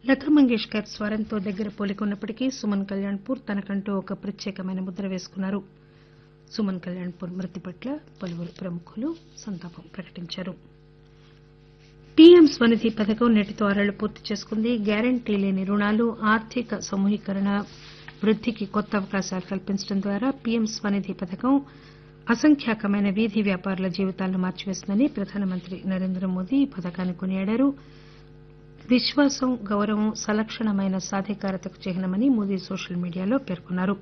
లతా మంగేష్కర్ స్వరంతో దగ్గర పోలిక ఉన్నప్పటికీ సుమన్ కల్యాణ్పూర్ తనకంటూ ఒక ప్రత్యేకమైన ముద్ర వేసుకున్నారు సుమన్ కల్యాణ్పూర్ మృతి పట్ల పలువురు ప్రముఖులు సంతాపం ప్రకటించారు పీఎం స్వనిధి పథకం నేటితో ఆరేళ్లు పూర్తి చేసుకుంది గ్యారంటీ లేని రుణాలు ఆర్థిక సమూహీకరణ వృద్దికి కొత్త అవకాశాలు కల్పించడం ద్వారా పీఎం స్వనిధి పథకం అసంఖ్యాకమైన వీధి వ్యాపారుల జీవితాలను మార్చివేసిందని ప్రధానమంత్రి నరేంద్ర మోదీ ఈ పథకాన్ని కొనియాడారు విశ్వాసం గౌరవం సలక్షణమైన సాధికారతకు చిహ్నమని మోదీ సోషల్ మీడియాలో పేర్కొన్నారు